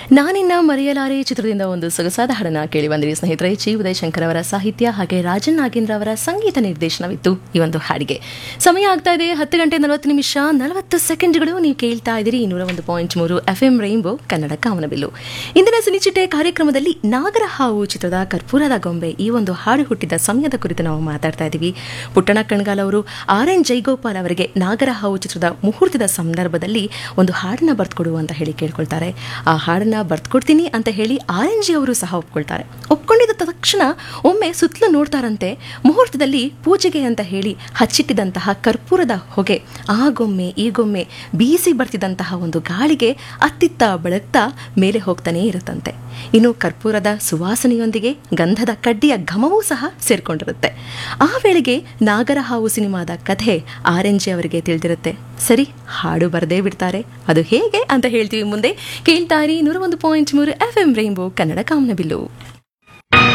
ನಾನಿನ್ನ ಮರೆಯಲಾರೆ ಚಿತ್ರದಿಂದ ಒಂದು ಸೊಗಸಾದ ಹಾಡನ್ನ ಕೇಳಿ ಬಂದಿರಿ ಸ್ನೇಹಿತರೆ ಜಿ ಉದಯ್ ಶಂಕರ್ ಅವರ ಸಾಹಿತ್ಯ ಹಾಗೆ ರಾಜನ್ ನಾಗೇಂದ್ರ ಅವರ ಸಂಗೀತ ನಿರ್ದೇಶನವಿತ್ತು ಈ ಒಂದು ಹಾಡಿಗೆ ಸಮಯ ಆಗ್ತಾ ಇದೆ ಹತ್ತು ಗಂಟೆ ನಲವತ್ತು ನಿಮಿಷ ನಲವತ್ತು ಸೆಕೆಂಡ್ಗಳು ನೀವು ಕೇಳ್ತಾ ಇದ್ದೀರಿ ನೂರ ಒಂದು ಪಾಯಿಂಟ್ ಮೂರು ಎಫ್ ಎಂ ರೈನ್ಬೋ ಕನ್ನಡ ಕಾಮನಬಿಲ್ಲು ಇಂದಿನ ಸಿನಿಚಿಟೆ ಕಾರ್ಯಕ್ರಮದಲ್ಲಿ ನಾಗರಹಾವು ಚಿತ್ರದ ಕರ್ಪೂರದ ಗೊಂಬೆ ಈ ಒಂದು ಹಾಡು ಹುಟ್ಟಿದ ಸಮಯದ ಕುರಿತು ನಾವು ಮಾತಾಡ್ತಾ ಇದ್ದೀವಿ ಪುಟ್ಟಣ ಕಣ್ಗಾಲ್ ಅವರು ಆರ್ ಎನ್ ಜೈಗೋಪಾಲ್ ಅವರಿಗೆ ನಾಗರಹಾವು ಚಿತ್ರದ ಮುಹೂರ್ತದ ಸಂದರ್ಭದಲ್ಲಿ ಒಂದು ಹಾಡನ್ನ ಬರ್ತ್ಕೊಡು ಅಂತ ಹೇಳಿ ಕೇಳ್ಕೊಳ್ತಾರೆ ಆ ಹಾಡನ್ನ ಬರ್ತ್ಕೊಡ್ತೀನಿ ಅಂತ ಹೇಳಿ ಆರ್ ಎನ್ ಜಿ ಅವರು ಸಹ ಒಪ್ಕೊಳ್ತಾರೆ ಒಪ್ಕೊಂಡಿದ್ದ ತಕ್ಷಣ ಒಮ್ಮೆ ಸುತ್ತಲೂ ನೋಡ್ತಾರಂತೆ ಮುಹೂರ್ತದಲ್ಲಿ ಪೂಜೆಗೆ ಅಂತ ಹೇಳಿ ಹಚ್ಚಿಟ್ಟಿದ್ದಂತಹ ಕರ್ಪೂರದ ಹೊಗೆ ಆ ಗೊಮ್ಮೆ ಈ ಗೊಮ್ಮೆ ಬೀಸಿ ಬರ್ತಿದ್ದಂತಹ ಒಂದು ಗಾಳಿಗೆ ಅತ್ತಿತ್ತ ಬೆಳಗ್ತಾ ಮೇಲೆ ಹೋಗ್ತಾನೇ ಇರುತ್ತಂತೆ ಇನ್ನು ಕರ್ಪೂರದ ಸುವಾಸನೆಯೊಂದಿಗೆ ಗಂಧದ ಕಡ್ಡಿಯ ಘಮವೂ ಸಹ ಸೇರ್ಕೊಂಡಿರುತ್ತೆ ಆ ವೇಳೆಗೆ ನಾಗರಹಾವು ಸಿನಿಮಾದ ಕಥೆ ಆರ್ ಎನ್ ಜಿ ಅವರಿಗೆ ತಿಳಿದಿರುತ್ತೆ ಸರಿ ಹಾಡು ಬರದೇ ಬಿಡ್ತಾರೆ ಅದು ಹೇಗೆ ಅಂತ ಹೇಳ್ತೀವಿ ಮುಂದೆ ಕೇಳ್ತಾರಿ ನೂರ ಒಂದು ಪಾಯಿಂಟ್ ಮೂರು ಎಫ್ ಎಂ ರೈನ್ಬೋ ಕನ್ನಡ ಕಾಮನಬಿಲ್ಲು